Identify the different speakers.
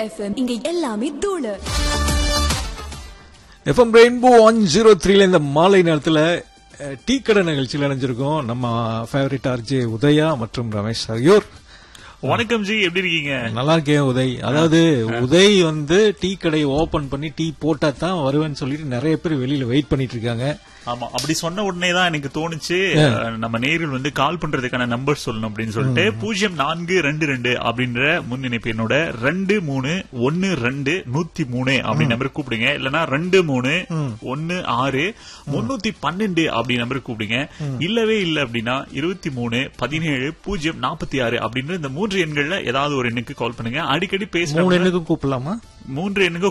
Speaker 1: FM இங்க எல்லாமே தூளு
Speaker 2: எஃப்எம் ரெயின்போ ஒன் ஜீரோ த்ரீல இந்த மாலை நேரத்துல அஹ், டீ கடை நிகழ்ச்சியில் இணைஞ்சிருக்கோம் நம்ம ஃபேவரட் ஆர்ஜே உதயா மற்றும் ரமேஷ் ஆகியோர்
Speaker 3: வணக்கம் ஜி எப்படி இருக்கீங்க
Speaker 2: நல்லா இருக்கேன் உதய் அதாவது உதய் வந்து டீ கடையை ஓபன் பண்ணி டீ போட்டா தான் வருவேன்னு சொல்லிட்டு நிறைய பேர் வெளியில வெயிட் பண்ணிட்டு இருக்காங்க
Speaker 3: ஆமா அப்படி சொன்ன உடனே தான் எனக்கு தோணுச்சு அஹ், நம்ம நேரில் வந்து கால் பண்றதுக்கான நம்பர் சொல்லணும் அப்படின்னு சொல்லிட்டு பூஜ்ஜியம் நான்கு ரெண்டு ரெண்டு அப்படின்ற முன்னிணைப்பு என்னோட ரெண்டு மூணு ஒன்னு ரெண்டு நூத்தி மூணு அப்படி நம்பர் கூப்பிடுங்க இல்லனா ரெண்டு மூணு ஒன்னு ஆறு முன்னூத்தி பன்னெண்டு அப்படி நம்பர் கூப்பிடுங்க இல்லவே இல்ல அப்படின்னா இருபத்தி மூணு பதினேழு பூஜ்ஜியம் நாற்பத்தி ஆறு அப்படின்ற இந்த மூன்று எண்கள்ல ஏதாவது ஒரு எண்ணுக்கு கால் பண்ணுங்க அடிக்கடி
Speaker 2: மூணு
Speaker 3: பேசுறேன்
Speaker 2: எண்ணுக்கும் கூப்பிடலாமா
Speaker 3: மூன்று எண்ணுக்கு